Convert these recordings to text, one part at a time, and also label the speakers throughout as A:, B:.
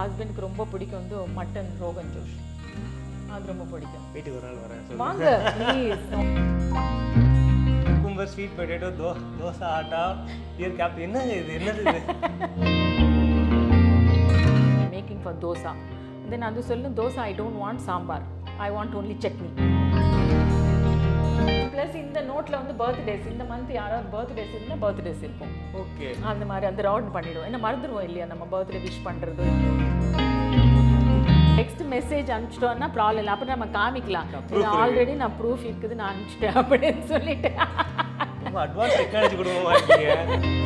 A: ஹஸ்பண்டுக்கு ரொம்ப பிடிக்கும் வந்து மட்டன் ரோகன் ஜோஷ் அது ரொம்ப பிடிக்கும்
B: வீட்டுக்கு ஒரு நாள் வரேன் சொல்லு
A: வாங்க ப்ளீஸ்
B: குக்கும்பர் ஸ்வீட் பொட்டேட்டோ தோ தோசை ஆட்டா இயர் கேப் என்னங்க இது என்னது இது
A: மேக்கிங் ஃபார் தோசா தென் அது சொல்லும் dosa I don't want sambar I want only chutney plus இந்த நோட்டில் வந்து பர்த்டேஸ் இந்த மந்த் யாராவது பர்த்டேஸ் இருந்தால் பர்த்டேஸ் இருக்கும்
B: ஓகே
A: அந்த மாதிரி அந்த ரவுண்ட் பண்ணிடுவோம் ஏன்னா மறந்துடுவோம் இல்லையா நம்ம பர்த்டே விஷ் பண்ணுறது நெக்ஸ்ட் மெசேஜ் அனுப்பிச்சிட்டோம்னா ப்ராப்ளம் இல்லை அப்போ நம்ம காமிக்கலாம் இது ஆல்ரெடி நான் ப்ரூஃப் இருக்குது நான் அனுப்பிச்சிட்டேன் அப்படின்னு சொல்லிட்டு
B: ரொம்ப அட்வான்ஸ் டெக்னாலஜி குடும்பமா இருக்கீங்க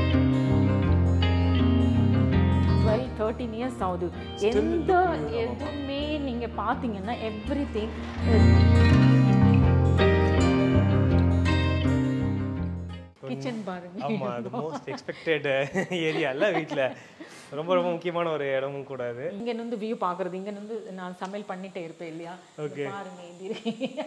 A: டுவெல் தேர்ட்டீன் இயர்ஸ் ஆகுது எந்த எதுவுமே நீங்கள் பார்த்தீங்கன்னா எவ்ரி திங் கிச்சன் பாருங்க
B: ஆமா அது மோஸ்ட் எக்ஸ்பெக்டட் ஏரியா இல்ல வீட்ல ரொம்ப ரொம்ப முக்கியமான ஒரு இடமும் கூட அது
A: இங்க இருந்து வியூ பாக்குறது இங்க இருந்து நான் சமையல் பண்ணிட்டே இருப்பேன் இல்லையா
B: Okay.
A: பாருங்க இது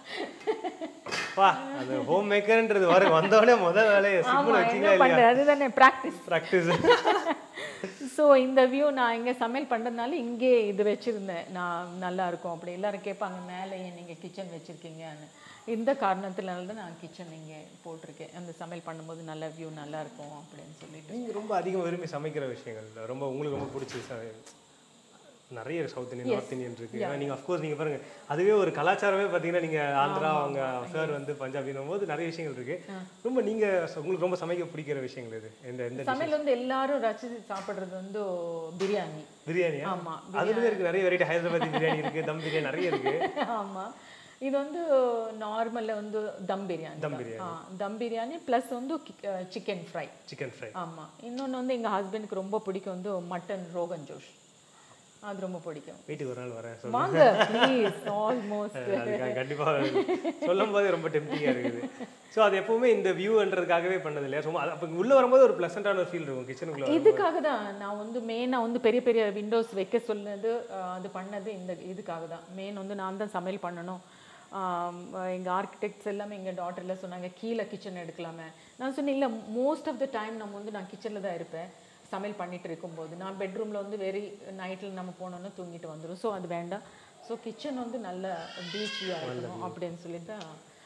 B: பா அது ஹோம் மேக்கர்ன்றது வர வந்தோடனே முதல் வேலையை
A: ஆமா
B: சிம்பிள்
A: என்ன
B: வச்சீங்களா இல்லையா
A: பண்றது அதுதானே ப்ராக்டிஸ்
B: ப்ராக்டிஸ்
A: ஸோ இந்த வியூ நான் இங்கே சமையல் பண்ணுறதுனால இங்கே இது வச்சுருந்தேன் நான் நல்லா இருக்கும் அப்படி எல்லாரும் கேட்பாங்க மேலே ஏன் நீங்கள் கிச்சன் வச்சுருக்கீங்கன்னு இந்த காரணத்தினால தான் நான் கிச்சன் இங்கே போட்டிருக்கேன் அந்த சமையல் பண்ணும்போது நல்ல வியூ நல்லா இருக்கும் அப்படின்னு சொல்லிட்டு
B: நீங்க ரொம்ப அதிகம் விரும்பி சமைக்கிற விஷயங்கள் ரொம்ப உங்களுக்கு ரொம்ப பிடிச்ச ச- நிறைய சவுத் இந்தியன் நார்த் இந்தியன் இருக்கு ஏன்னா நீங்க அஃப்கோர்ஸ் நீங்க பாருங்க அதுவே ஒரு கலாச்சாரமே பாத்தீங்கன்னா நீங்க ஆந்திரா அவங்க சார் வந்து பஞ்சாபின்னும் போது நிறைய விஷயங்கள் இருக்கு ரொம்ப நீங்க ச- உங்களுக்கு ரொம்ப சமைக்க பிடிக்கிற விஷயங்கள் இது எந்த எந்த
A: சமையல் வந்து எல்லாரும் ரசித்து சாப்பிட்றது வந்து பிரியாணி
B: பிரியாணியா
A: ஆமா,
B: அதுலயே இருக்கு நிறைய வெரைட்டி ஹைதராபாத்தி பிரியாணி இருக்கு தம் பிரியாணி நிறைய இருக்கு
A: ஆமா இது வந்து நார்மல்ல வந்து தம் பிரியாணி
B: தம்
A: தான்.
B: பிரியாணி.
A: ஆ, தம் பிரியாணி ப்ளஸ் வந்து சிக்கன் ஃப்ரை
B: சிக்கன் ஃப்ரை
A: ஆமா இன்னொன்று வந்து எங்க ஹஸ்பண்டுக்கு ரொம்ப பிடிக்கும் வந்து மட்டன் ரோகன் ஜோஷ் அது ரொம்ப பிடிக்கும்
B: வீட்டுக்கு ஒரு நாள் வரேன் சொல்லு.
A: வாங்க ப்ளீஸ் ஆல்மோஸ்ட்
B: அதுக்காக கண்டிப்பா சொல்லும் போதே ரொம்ப டெம்டிங்காக இருக்குது ஸோ அது எப்பவுமே இந்த வியூன்றதுக்காகவே பண்ணது இல்லையா சும்மா அது அப்போ உள்ள வரும்போது ஒரு ப்ளசண்டான ஒரு ஃபீல் இருக்கும் கிச்சனுக்குள்ள
A: இதுக்காக தான் நான் வந்து மெயினாக வந்து பெரிய பெரிய விண்டோஸ் வைக்க சொன்னது அஹ், அது பண்ணது இந்த இதுக்காக தான் மெயின் வந்து நான் தான் சமையல் பண்ணணும் எங்கள் ஆர்கிடெக்ட்ஸ் எல்லாமே எங்கள் டாட்டர்லாம் சொன்னாங்க கீழே கிச்சன் எடுக்கலாமே நான் சொன்னேன் இல்லை மோஸ்ட் ஆஃப் த டைம் நம்ம வந்து நான் கிச்சனில் தான் இருப்பேன் சமையல் பண்ணிட்டு இருக்கும்போது நான் பெட்ரூமில் வந்து வெரி நைட்டில் நம்ம போனோன்னா தூங்கிட்டு வந்துடும் ஸோ அது வேண்டாம் ஸோ கிச்சன் வந்து நல்ல பீச்சியாக இருக்கணும் அப்படின்னு சொல்லி தான்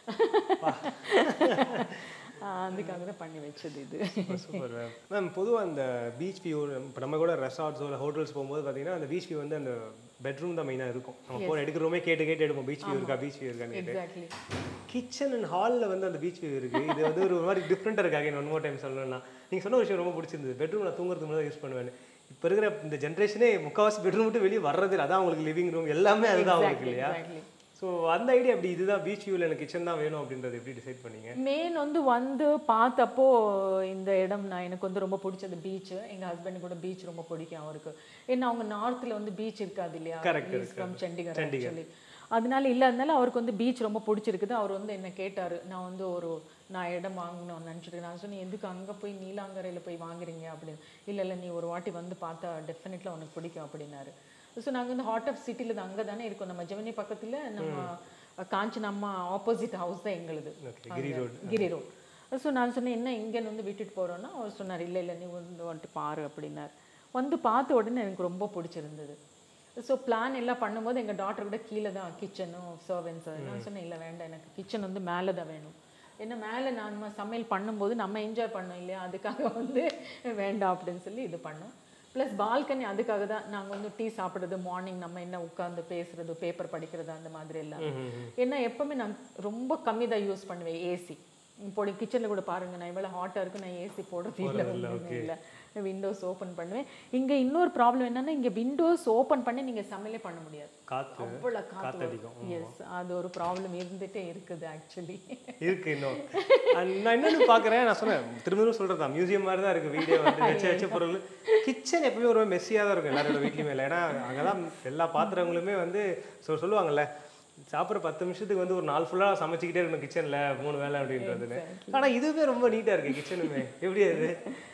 A: அதுக்காக தான் பண்ணி வச்சது இது
B: சூப்பர் மேம் மேம் பொதுவாக அந்த பீச் வியூ இப்போ நம்ம கூட ரெசார்ட்ஸோ இல்லை ஹோட்டல்ஸ் போகும்போது பார்த்தீங்கன்னா அந்த பீச் வியூ வந்து அந்த பெட்ரூம் தான் மெயினாக இருக்கும் நம்ம போன எடுக்கிறோமே கேட்டு கேட்டு எடுப்போம் பீச் வியூ இருக்கா பீச் வியூ இருக்கான்னு கேட்டு
A: எக்ஸாக்ட்லி
B: கிச்சன் அண்ட் ஹாலில் வந்து அந்த பீச் வியூ இருக்குது இது வந்து ஒரு மாதிரி டிஃப்ரெண்ட்டாக இருக்காங்க ஒன் மோர் டைம் சொல்லணும்னா நீங்கள் சொன்ன விஷயம் ரொம்ப பிடிச்சிருந்தது பெட்ரூம் நான் தூங்குறதுக்கு முன்னாடி யூஸ் பண்ணுவேன் இப்போ இருக்கிற இந்த ஜென்ரேஷனே முக்கால்வாசி பெட்ரூம் விட்டு வெளியே வர்றது இல்லை. அதான் அவங்களுக்கு லிவிங் ரூம் எல்லாமே அதுதான் அவங்களுக்கு இல்லையா
A: எக்ஸாக்ட்லி
B: ஸோ அந்த ஐடியா அப்படி இதுதான் பீச் வியூவில் எனக்கு கிச்சன் தான் வேணும் அப்படின்றது எப்படி டிசைட் பண்ணீங்க
A: மெயின் வந்து வந்து பார்த்தப்போ இந்த இடம் நான் எனக்கு வந்து ரொம்ப பிடிச்சது பீச் எங்கள் ஹஸ்பண்ட் கூட பீச் ரொம்ப பிடிக்கும் அவருக்கு ஏன்னா அவங்க நார்த்தில் வந்து பீச் இருக்காது இல்லையா
B: Correct,
A: ஃப்ரம் சண்டிகர் ஆக்சுவலி அதனால இல்லாதனால அவருக்கு வந்து பீச் ரொம்ப பிடிச்சிருக்குது அவர் வந்து என்ன கேட்டார் நான் வந்து ஒரு நான் இடம் வாங்கணும்னு நினச்சிட்டு நான் சொன்னேன் எதுக்கு அங்கே போய் நீலாங்கரையில் போய் வாங்குறீங்க அப்படின்னு இல்லை இல்லை நீ ஒரு வாட்டி வந்து பார்த்தா டெஃபினெட்ல உனக்கு பிடிக்கும் அப்படின்னாரு ஸோ நாங்கள் வந்து ஹார்ட் ஆஃப் சிட்டியில் அங்கே தானே இருக்கோம் நம்ம ஜெவனி பக்கத்தில் நம்ம காஞ்சனம்மா ஆப்போசிட் ஹவுஸ் தான் எங்களுது
B: okay Giri road
A: Giri road so நான் சொன்னேன் என்ன இங்கே வந்து விட்டுட்டு போகிறோன்னா அவர் சொன்னார் இல்லை இல்லை நீ வந்து வந்துட்டு பாரு அப்படின்னார் வந்து பார்த்த உடனே எனக்கு ரொம்ப பிடிச்சிருந்தது ஸோ பிளான் எல்லாம் பண்ணும்போது எங்கள் டாக்டர் கூட கீழே தான் கிச்சனும் சர்வன்ஸ் நான் சொன்னேன் இல்லை வேண்டாம் எனக்கு கிச்சன் வந்து மேலே தான் வேணும் ஏன்னா மேலே நம்ம சமையல் பண்ணும்போது நம்ம என்ஜாய் பண்ணோம் இல்லையா அதுக்காக வந்து வேண்டாம் அப்படின்னு சொல்லி இது பண்ணோம் ப்ளஸ் பால்கனி அதுக்காக தான் நாங்கள் வந்து டீ சாப்பிட்றது மார்னிங் நம்ம என்ன உட்காந்து பேசுறது பேப்பர் படிக்கிறது அந்த மாதிரி எல்லாம் ஏன்னா எப்பவுமே நான் ரொம்ப கம்மி தான் யூஸ் பண்ணுவேன் ஏசி இப்போ கிச்சனில் கூட பாருங்க நான் இவ்வளோ ஹாட்டாக இருக்கு நான் ஏசி போடுறது இல்லை ஒண்ணுமே இல்லை விண்டோஸ் ஓப்பன் பண்ணுவேன் இங்கே இன்னொரு ப்ராப்ளம் என்னன்னா இங்கே விண்டோஸ் ஓப்பன் பண்ணி நீங்கள் சமையலே பண்ண முடியாது
B: காற்று
A: அவ்வளோ காற்று
B: காத்தடிக்கும்.
A: எஸ் அது ஒரு ப்ராப்ளம் இருந்துகிட்டே இருக்குது ஆக்சுவலி
B: இருக்கு இன்னும் And நான் இன்னொன்று பார்க்குறேன் நான் சொன்னேன் திரும்ப திரும்ப சொல்கிறது தான் மியூசியம் மாதிரி தான் இருக்குது வீடியோ வந்து வச்ச வச்ச பொருள் கிச்சன் எப்பவுமே ஒரு மெஸ்ஸியாக தான் இருக்கும் எல்லாரோட வீட்லையுமே இல்லை ஏன்னா அங்கே தான் எல்லா பாத்திரங்களுமே வந்து சொ சொல்லுவாங்கல்ல சாப்பிட்ற பத்து நிமிஷத்துக்கு வந்து ஒரு நாள் ஃபுல்லாக சமைச்சிக்கிட்டே இருக்கணும் கிச்சனில் மூணு வேலை அப்படின்றதுன்னு ஆனால் இதுவே ரொம்ப நீட்டாக இருக்குது கிச்சனுமே எப்படி அது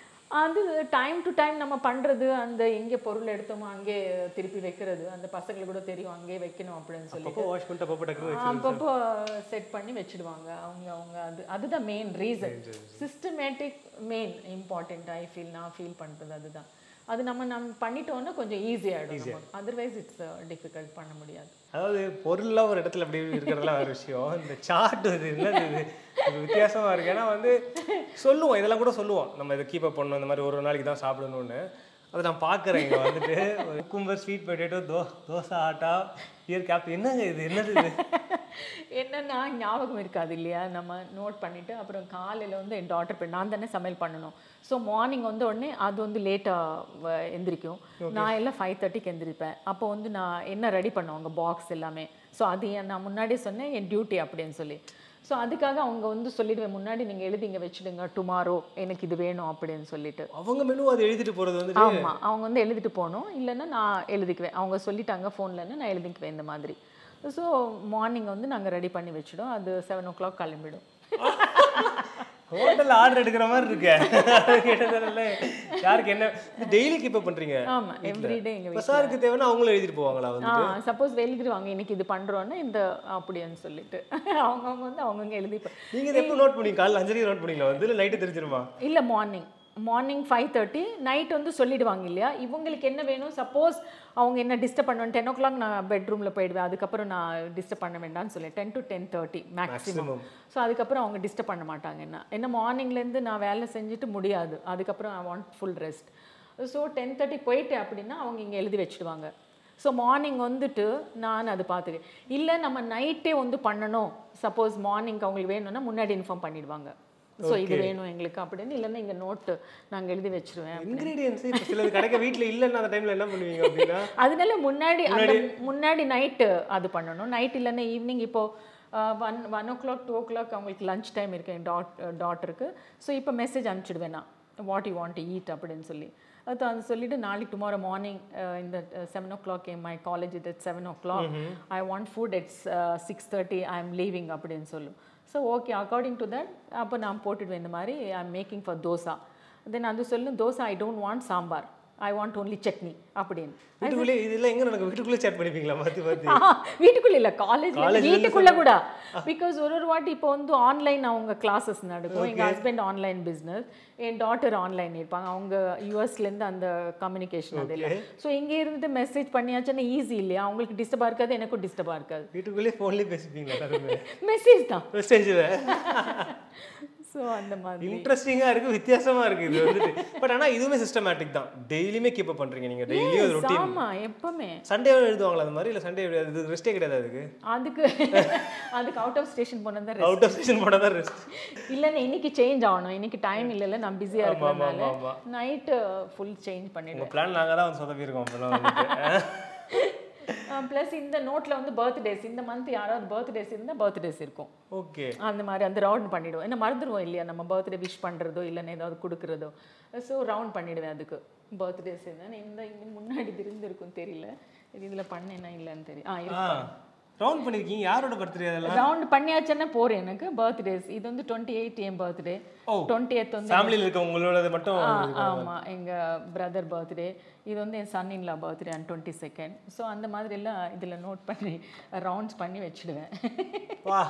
A: அது டைம் டு டைம் நம்ம பண்றது அந்த எங்கே பொருள் எடுத்தோமோ அங்கே திருப்பி வைக்கிறது அந்த பசங்களுக்கு கூட தெரியும் அங்கேயே வைக்கணும் அப்படின்னு சொல்லி
B: அப்பப்போ வாஷ் பண்ணிட்டு அப்பப்போ டக்குனு வச்சு
A: அப்பப்போ செட் பண்ணி வச்சிடுவாங்க அவங்க அவங்க அது அதுதான் main reason systematic main important I feel நான் ஃபீல் பண்ணுறது அதுதான் அது நம்ம நம்ம பண்ணிட்டோம்னா கொஞ்சம் ஈஸியாகிடும் அதர்வைஸ் இட்ஸ் டிஃபிகல்ட் பண்ண முடியாது
B: அதாவது பொருள்லாம் ஒரு இடத்துல அப்படி இருக்கிறதுலாம் வேறு விஷயம் இந்த சார்ட் இது என்னது இது இது வித்தியாசமாக இருக்கு ஏன்னா வந்து சொல்லுவோம் இதெல்லாம் கூட சொல்லுவோம் நம்ம இதை கீப் அப் பண்ணணும் இந்த மாதிரி ஒரு ஒரு நாளைக்கு தான் சாப்பிடணும்னு அதை நான் பார்க்குறேன் இங்கே வந்துட்டு குக்கும்பர் ஸ்வீட் பொட்டேட்டோ தோ தோசை ஆட்டா இயர் கேப் என்னங்க இது என்னது இது
A: என்னன்னா ஞாபகம் இருக்காது இல்லையா நம்ம நோட் பண்ணிட்டு அப்புறம் காலையில் வந்து என் டாட்டர் நான் தானே சமையல் பண்ணணும் ஸோ மார்னிங் வந்து உடனே அது வந்து லேட்டாக எந்திரிக்கும் நான் எல்லாம் ஃபைவ் தேர்ட்டிக்கு எந்திரிப்பேன் அப்போ வந்து நான் என்ன ரெடி பண்ணுவாங்க பாக்ஸ் எல்லாமே ஸோ அது என் நான் முன்னாடியே சொன்னேன் என் டியூட்டி அப்படின்னு சொல்லி ஸோ அதுக்காக அவங்க வந்து சொல்லிடுவேன் முன்னாடி நீங்கள் எழுதி இங்கே வச்சுடுங்க டுமாரோ எனக்கு இது வேணும் அப்படின்னு சொல்லிட்டு
B: அவங்க மெனு அதை எழுதிட்டு போகிறது வந்து
A: ஆமாம் அவங்க வந்து எழுதிட்டு போகணும் இல்லைன்னா நான் எழுதிக்குவேன் அவங்க சொல்லிட்டாங்க ஃபோன்லன்னு நான் எழுதிக்குவேன் இந்த மாதிரி ஸோ மார்னிங் வந்து நாங்கள் ரெடி பண்ணி வச்சிடும் அது செவன் ஓ கிளாக் கிளம்பிடும்
B: ஹோட்டலில் ஆர்டர் எடுக்கிற மாதிரி இருக்கு கேட்டதில்ல யாருக்கு என்ன டெய்லி கீப் அப் பண்ணுறீங்க
A: ஆமாம் எவ்ரிடே எங்கள்
B: இப்போ சாருக்கு தேவைன்னா அவங்களும் எழுதிட்டு போவாங்களா வந்து
A: ஆ சப்போஸ் எழுதிடுவாங்க இன்னைக்கு இது பண்ணுறோன்னா இந்த அப்படின்னு சொல்லிட்டு அவங்கவுங்க வந்து அவங்கவுங்க எழுதி
B: நீங்கள் இதை எப்போ நோட் பண்ணீங்க காலைல அஞ்சரைக்கு நோட் பண்ணீங்களா வந்து இல்லை நைட்டு தெரிஞ்சிருமா
A: இல்லை morning morning five thirty night வந்து சொல்லிடுவாங்க இல்லையா இவங்களுக்கு என்ன வேணும் சப்போஸ் அவங்க என்ன டிஸ்டர்ப் பண்ணுவேன் டென் ஓ கிளாக் நான் பெட்ரூமில் போயிடுவேன் அதுக்கப்புறம் நான் டிஸ்டர்ப் பண்ண வேண்டாம்னு சொல்லி ten to ten thirty maximum so அதுக்கப்புறம் அவங்க டிஸ்டர்ப் பண்ண மாட்டாங்க என்ன என்ன மார்னிங்லேருந்து நான் வேலை செஞ்சுட்டு முடியாது அதுக்கப்புறம் I want full rest so ten thirty போயிட்டேன் அப்படின்னா அவங்க இங்கே எழுதி வச்சுடுவாங்க ஸோ மார்னிங் வந்துட்டு நான் அது பார்த்துக்கேன் இல்லை நம்ம நைட்டே வந்து பண்ணணும் சப்போஸ் மார்னிங் அவங்களுக்கு வேணும்னா முன்னாடி இன்ஃபார்ம் பண்ணிடுவாங்க ஸோ இது வேணும் எங்களுக்கு அப்படின்னு இல்லைன்னா இங்கே நோட்டு நாங்கள் எழுதி வச்சிருவேன்
B: இன்க்ரீடியன்ஸ் இப்போ சிலது கிடைக்க வீட்டில் இல்லைன்னா அந்த டைமில் என்ன பண்ணுவீங்க அப்படின்னா
A: அதனால முன்னாடி அந்த முன்னாடி நைட்டு அது பண்ணணும் நைட் இல்லைன்னா ஈவினிங் இப்போ one one o'clock two o'clock அவங்களுக்கு லஞ்ச் டைம் இருக்கு என் டாட் டாட்டருக்கு ஸோ இப்போ மெசேஜ் அனுப்பிச்சிடுவேன் நான் what you want to eat அப்படின்னு சொல்லி அது அது சொல்லிட்டு நாளைக்கு டுமாரோ மார்னிங் இந்த seven o'clock my college இது seven o'clock I want food it's six thirty I am leaving அப்படின்னு சொல்லும் so okay according to that அப்போ நான் போட்டுடுவேன் இந்த மாதிரி I am making for dosa then அது சொல்லும் dosa I don't want sambar I want only chutney அப்படின்னு
B: வீட்டுக்குள்ளே இதெல்லாம் எங்கே நடக்கும் வீட்டுக்குள்ளே சேட் பண்ணிப்பீங்களா மாற்றி மாற்றி
A: ஆ, வீட்டுக்குள்ள இல்ல காலேஜ்ல வீட்டுக்குள்ள கூட பிகாஸ் ஒரு ஒரு வாட்டி இப்போ வந்து ஆன்லைன் அவங்க கிளாஸஸ் நடக்கும் எங்க ஹஸ்பண்ட் ஆன்லைன் பிசினஸ் என் டாட்டர் ஆன்லைன் இருப்பாங்க அவங்க யூஎஸ்ல இருந்து அந்த கம்யூனிகேஷன் அது இல்லை ஸோ இங்க இருந்துட்டு மெசேஜ் பண்ணியாச்சுன்னா ஈஸி இல்லையா அவங்களுக்கு டிஸ்டர்பா இருக்காது எனக்கும் டிஸ்டர்பா இருக்காது
B: வீட்டுக்குள்ளேயே ஃபோன்லேயே பேசிப்பீங்களா எல்லாருமே
A: மெசேஜ் தான்
B: ஸ்டேஜில்
A: ஸோ அந்த மாதிரி
B: இன்ட்ரெஸ்டிங்காக இருக்குது வித்தியாசமாக இருக்குது இது வந்துட்டு பட் ஆனால் இதுவுமே சிஸ்டமேட்டிக் தான் டெய்லியுமே கீப் அப் பண்ணுறீங்க நீங்கள் டெய்லியும் அது ரொட்டீன்
A: ஆமா எப்பவுமே
B: சண்டே எழுதுவாங்களா அந்த மாதிரி இல்லை சண்டே இது ரெஸ்ட்டே கிடையாது அதுக்கு
A: அதுக்கு அதுக்கு அவுட் ஆஃப் ஸ்டேஷன் போனது
B: அவுட் ஆஃப் ஸ்டேஷன் போனால் தான் ரெஸ்ட்
A: இல்லைன்னா இன்னைக்கு சேஞ்ச் ஆகணும் இன்னைக்கு டைம் இல்லைல்ல நான் பிஸியா இருக்கிறதுனால
B: ஆமா.
A: நைட்டு ஃபுல் சேஞ்ச் பண்ணிடுவேன்
B: உங்கள் பிளான் நாங்கள் தான் வந்து சொதப்பியிருக்கோம் அப்போல்லாம் வந்துட்டு
A: ப்ளஸ் இந்த நோட்ல வந்து பர்த்டேஸ் இந்த மந்த் யாராவது பர்த்டேஸ் இருந்தால் பர்த்டேஸ் இருக்கும்
B: ஓகே
A: அந்த மாதிரி அந்த ரவுண்ட் பண்ணிடுவோம் என்ன மறந்துடுவோம் இல்லையா நம்ம பர்த்டே விஷ் பண்ணுறதோ இல்லைன்னா ஏதாவது கொடுக்குறதோ ஸோ ரவுண்ட் பண்ணிடுவேன் அதுக்கு பர்த்டேஸ் இருந்தால் இந்த இங்க முன்னாடி இருந்திருக்கும் தெரியல இது இதில் பண்ணேன்னா இல்லைன்னு தெரியும் ஆ
B: ஆ ரவுண்ட் பண்ணியிருக்கீங்க யாரோட பர்த்டே அதெல்லாம்
A: ரவுண்ட் பண்ணியாச்சுன்னா போகிறேன் எனக்கு பர்த்டேஸ் இது வந்து டுவெண்ட்டி எயிட் என் பர்த்டே
B: ஓ.
A: டுவெண்ட்டி எய்த் வந்து
B: ஃபேமிலியில் இருக்க உங்களோடது மட்டும்
A: ஆ ஆமாம் எங்கள் பிரதர் பர்த்டே இது வந்து என் son in law birthday and twenty second so அந்த மாதிரி எல்லாம் இதில் நோட் பண்ணி ரவுண்ட்ஸ் பண்ணி வச்சிடுவேன்
B: வா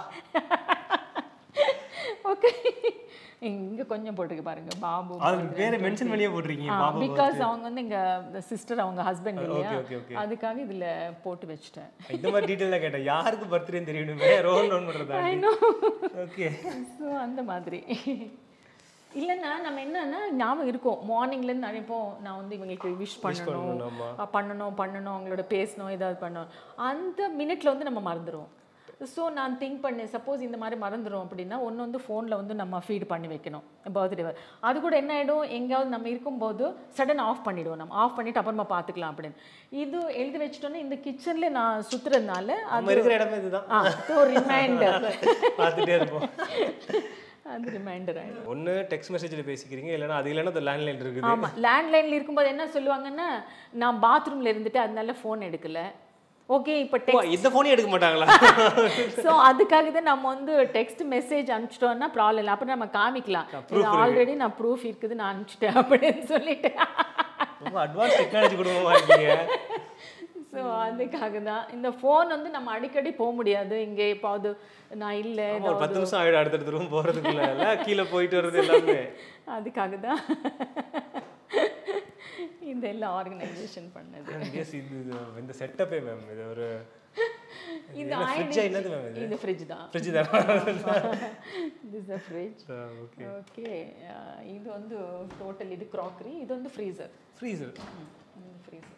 A: ஓகே இங்கே கொஞ்சம் போட்டுக்க பாருங்க பாபு
B: அது பேரை மென்ஷன் பண்ணியே போட்டிருக்கீங்க பாபா
A: பிகாஸ் அவங்க வந்து எங்கள் சிஸ்டர் அவங்க ஹஸ்பண்ட் இல்லையா
B: ஓகே ஓகே
A: அதுக்காக இதில் போட்டு வச்சுட்டேன்
B: இந்த மாதிரி டீட்டெயிலாக கேட்டேன் யாருக்கு பர்த்டேன்னு தெரியணுமே ரோல் ரவுண்ட் பண்ணுறதா ஓகே
A: ஸோ அந்த மாதிரி இல்லைன்னா நம்ம என்னன்னா ஞாபகம் இருக்கும் மார்னிங்லேருந்து நினைப்போம் நான் வந்து இவங்களுக்கு விஷ் பண்ணணும்
B: ஆமா.
A: அஹ் பண்ணணும் பண்ணணும் அவங்களோட பேசணும் ஏதாவது பண்ணணும் அந்த மினிட்ல வந்து நம்ம மறந்துடுவோம் ஸோ நான் திங்க் பண்ணேன் சப்போஸ் இந்த மாதிரி மறந்துடும் அப்படின்னா ஒன்று வந்து ஃபோனில் வந்து நம்ம ஃபீட் பண்ணி வைக்கணும் பர்த்டே அது கூட என்ன ஆகிடும் எங்கேயாவது நம்ம இருக்கும்போது சடன் ஆஃப் பண்ணிடுவோம் நம்ம ஆஃப் பண்ணிட்டு அப்புறமா பார்த்துக்கலாம் அப்படின்னு இது எழுதி வச்சிட்டோன்னா இந்த கிச்சனில் நான் சுற்றுறதுனால
B: நம்ம இருக்கிற இடமே இதுதான்
A: அது ரிமைண்டர்
B: பார்த்துட்டே இருப்போம்
A: அது ரிமைண்டர் ஆகிடும்
B: ஒன்று டெக்ஸ்ட் மெசேஜில் பேசிக்கிறீங்க இல்லைன்னா அது இல்லைன்னா அந்த லேண்ட்லைன் இருக்குது
A: ஆமாம் லேண்ட்லைனில் இருக்கும்போது என்ன சொல்லுவாங்கன்னா நான் பாத்ரூமில் இருந்துட்டு அதனால ஃபோன் எடுக்கல ஓகே இப்போ
B: ஓ, இந்த ஃபோனே எடுக்க மாட்டாங்களா
A: ஸோ அதுக்காக தான் நம்ம வந்து டெக்ஸ்ட் மெசேஜ் அனுப்பிச்சிட்டோம்னா ப்ராப்ளம் இல்லை அப்புறம் நம்ம காமிக்கலாம் இது ஆல்ரெடி நான் ப்ரூஃப் இருக்குது நான் அனுப்பிச்சிட்டேன் அப்படின்னு சொல்லிட்டு
B: ரொம்ப அட்வான்ஸ் டெக்னாலஜி குடும்பமாக இருக்கீங்க
A: ஸோ அதுக்காக தான் இந்த ஃபோன் வந்து நம்ம அடிக்கடி போக முடியாது இங்கே எப்பாவது நான் இல்லை
B: ஆமா, ஒரு பத்து நிமிஷம் ஆகிடும் அடுத்தடுத்த ரூம் போகிறதுக்குள்ள இல்லை கீழே போயிட்டு வர்றது எல்லாமே
A: அதுக்காக தான் இந்த எல்லாம் ஆர்கனைசேஷன் பண்ணது
B: எஸ் இது இது இந்த செட்டப்பே மேம் இது ஒரு
A: இது
B: என்ன ஃப்ரிட்ஜா என்னது மேம் இது
A: இது ஃப்ரிட்ஜ் தான்
B: ஃப்ரிட்ஜ் தானே
A: this uh fridge
B: okay
A: okay இது வந்து டோட்டல் இது க்ராக்கரி இது வந்து ஃப்ரீசர்
B: ஃப்ரீசர்
A: இந்த ஃப்ரீசர்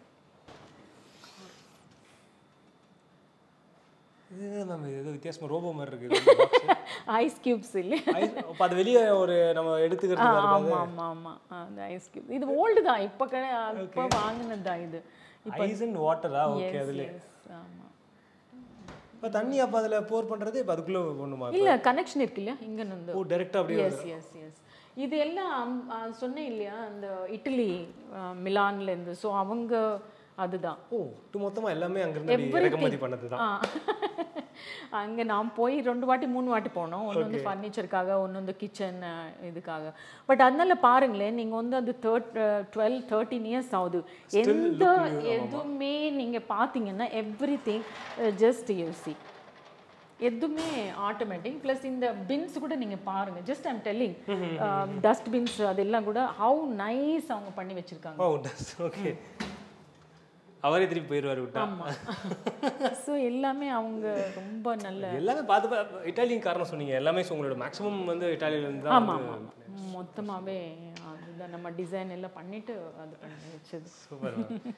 B: இது மேம் இது ஏதோ வித்தியாசமா ரோபோ மாதிரி இருக்குது
A: ஐஸ் கியூப்ஸ் இல்லையா
B: அப்போ அது வெளியே ஒரு நம்ம எடுத்துக்கிறது
A: ஆமா ஆமா ஆமா அந்த ஐஸ் கியூப் இது ஓல்டு தான் இப்போ கடை இப்போ வாங்கினது தான் இது
B: ஐஸ் அண்ட் வாட்டரா ஓகே
A: Yes,
B: அதுல
A: yes, ஆமா
B: இப்போ தண்ணி அப்போ அதில் போர் பண்ணுறது இப்போ அதுக்குள்ளே ஒண்ணுமா
A: இல்ல கனெக்ஷன் இருக்கு இல்லையா இங்க இருந்து
B: ஓ டேரெக்டாக அப்படியே
A: எஸ் எஸ் எஸ் இது எல்லாம் ஆ, சொன்னேன் இல்லையா அந்த இட்டலி ஆ, மிலான்ல இருந்து ஸோ அவங்க அதுதான்
B: ஓ இது மொத்தமாக எல்லாமே அங்கேருந்து அப்படி இறக்குமதி பண்ணது தான்
A: ஆ அங்கே நான் போய் ரெண்டு வாட்டி மூணு வாட்டி போனோம் ஒன்று வந்து ஃபர்னிச்சருக்காக ஒன்று வந்து கிச்சன் இதுக்காக பட் அதனால பாருங்களேன் நீங்கள் வந்து அது தேர்ட் டுவெல் தேர்ட்டீன் இயர்ஸ் ஆகுது எந்த எதுவுமே நீங்கள் பார்த்தீங்கன்னா எவ்ரி திங் ஜஸ்ட் யூசி எதுவுமே ஆட்டோமேட்டிக் ப்ளஸ் இந்த பின்ஸ் கூட நீங்கள் பாருங்கள் just I'm telling dust bins அதெல்லாம் கூட ஹவு நைஸ் அவங்க பண்ணி வச்சுருக்காங்க
B: ஓ டஸ் ஓகே அவரே திருப்பி போயிடுவார் விட்டா
A: ஸோ எல்லாமே அவங்க ரொம்ப நல்ல
B: எல்லாமே பார்த்து பா- இட்டாலியன் காரணம் சொன்னீங்க எல்லாமே so உங்களோட மேக்ஸிமம் வந்து இட்டாலியிலேருந்து தான்
A: ஆமாம் ஆமாம் மொத்தமாகவே அதுதான் நம்ம டிசைன் எல்லாம் பண்ணிட்டு அது பண்ணி வச்சது
B: சூப்பர்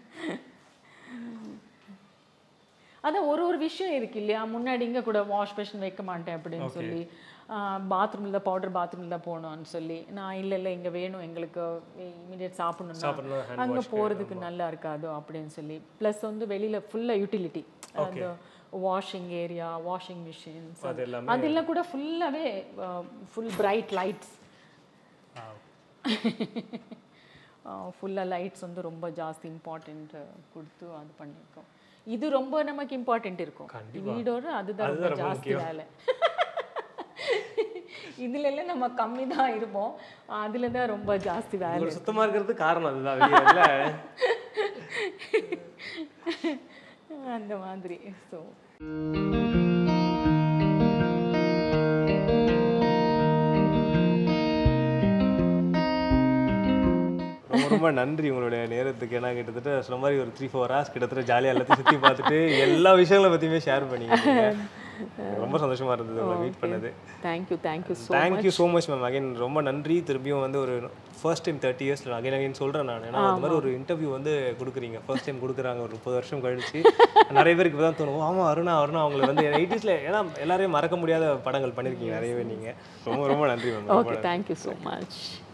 A: அதான் ஒரு ஒரு விஷயம் இருக்கு இல்லையா முன்னாடி இங்கே கூட வாஷ் பேஷன் வைக்க மாட்டேன் அப்படின்னு சொல்லி பாத்ரூமில் தான் பவுடர் பாத்ரூமில் தான் போகணும்னு சொல்லி நான் இல்லை இல்லை இங்கே வேணும் எங்களுக்கு இமீடியட் சாப்பிடணும்னா
B: சாப்பிடணும் hand
A: அங்கே போகிறதுக்கு நல்லா இருக்காது அப்படின்னு சொல்லி ப்ளஸ் வந்து வெளியில் ஃபுல்லாக யூட்டிலிட்டி அந்த வாஷிங் ஏரியா வாஷிங் மிஷின்ஸ்
B: அது எல்லாமே
A: அதெல்லாம் கூட ஃபுல்லாகவே ஃபுல் பிரைட் லைட்ஸ் ஃபுல்லாக லைட்ஸ் வந்து ரொம்ப ஜாஸ்தி இம்பார்ட்டண்ட் கொடுத்து அது பண்ணியிருக்கோம் இது ரொம்ப நமக்கு இம்பார்ட்டண்ட் இருக்கும் வீடோட அதுதான் ரொம்ப ஜாஸ்தி வேலை இதுல எல்லாம் நம்ம கம்மி தான் இருப்போம் அதுல தான் ரொம்ப ஜாஸ்தி வேலை
B: உங்களோட சுத்தமாக இருக்கிறது காரணம் அதுதான் வெளியே இல்லை
A: அந்த மாதிரி ஸோ
B: ரொம்ப ரொம்ப நன்றி உங்களுடைய நேரத்துக்கு ஏன்னா கிட்டத்தட்ட சொன்ன மாதிரி ஒரு த்ரீ ஃபோர் ஹவர்ஸ் கிட்டத்தட்ட ஜாலியாக எல்லாத்தையும் சுற்றி பார்த்துட்டு எல்லா விஷயங்களை பற்றியுமே ஷேர் பண்ணிக்கிட்டீங்க ரொம்ப சந்தோஷமா இருந்தது உங்களை மீட் பண்ணது
A: thank you thank you so
B: thank you so much ma'am again ரொம்ப நன்றி திரும்பியும் வந்து ஒரு ஃபர்ஸ்ட் டைம் தேர்ட்டி இயர்ஸில் அகைன் அகைன் சொல்கிறேன் நான் ஏன்னா அந்த மாதிரி ஒரு இன்டர்வியூ வந்து கொடுக்குறீங்க ஃபர்ஸ்ட் டைம் கொடுக்குறாங்க ஒரு முப்பது வருஷம் கழிச்சு நிறைய பேருக்கு இப்போ தான் தோணும் "ஓ, ஆமா அருணா அருணா அவங்களை வந்து எயிட்டிஸில் ஏன்னா எல்லாரையும் மறக்க முடியாத படங்கள் பண்ணியிருக்கீங்க நிறையவே நீங்கள் ரொம்ப ரொம்ப நன்றி ma'am
A: okay thank you so much